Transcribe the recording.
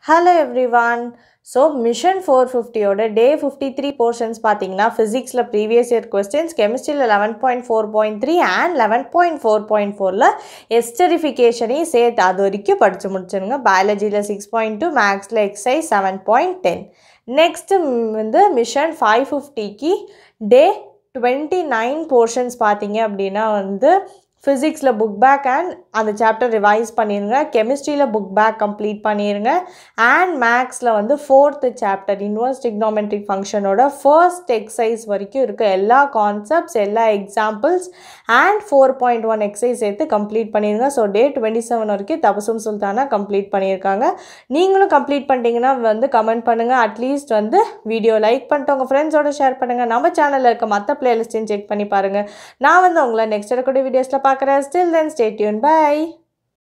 hello everyone so mission four ஃபிஃப்டியோட day fifty three portions பார்த்தீங்கன்னா ஃபிசிக்ஸில் ப்ரீவியஸ் இயர் கொஸ்டின்ஸ் கெமிஸ்ட்ரியில் eleven point four point three and eleven point four point ஃபோரில் எஸ்டரிஃபிகேஷனையும் சேர்த்து அது வரைக்கும் படித்து முடிச்சிருங்க பயாலஜியில் சிக்ஸ் பாயிண்ட் டூ மேக்ஸில் exercise seven point ten next வந்து மிஷன் ஃபைவ் ஃபிஃப்டிக்கு டே டுவெண்ட்டி நைன் போர்ஷன்ஸ் பார்த்தீங்க அப்படின்னா வந்து ஃபிசிக்ஸில் புக் பேக் அண்ட் அந்த சாப்டர் ரிவைஸ் பண்ணிடுங்க கெமிஸ்ட்ரியில் புக் பேக் கம்ப்ளீட் பண்ணிடுங்க அண்ட் மேக்ஸில் வந்து ஃபோர்த்து சாப்டர் இன்வர்ஸ் டிக்னாமெட்ரிக் ஃபங்க்ஷனோட ஃபர்ஸ்ட் எக்ஸசைஸ் வரைக்கும் இருக்க எல்லா கான்செப்ட்ஸ் எல்லா examples and four point one exercise சேர்த்து கம்ப்ளீட் பண்ணிடுங்க ஸோ டே டுவெண்ட்டி செவன் வரைக்கும் தபசும் சுல்தானா கம்ப்ளீட் பண்ணியிருக்காங்க நீங்களும் கம்ப்ளீட் பண்ணிட்டீங்கன்னா வந்து கமெண்ட் பண்ணுங்கள் அட்லீஸ்ட் வந்து வீடியோ லைக் பண்ணிட்டு உங்கள் ஃப்ரெண்ட்ஸோட ஷேர் பண்ணுங்கள் நம்ம சேனலில் இருக்க மற்ற பிளேலிஸ்ட்டையும் செக் பண்ணி பாருங்கள் நான் வந்து உங்களை நெக்ஸ்ட் இருக்கக்கூடிய வீடியோஸில் பார்க்குறேன் still then stay tune by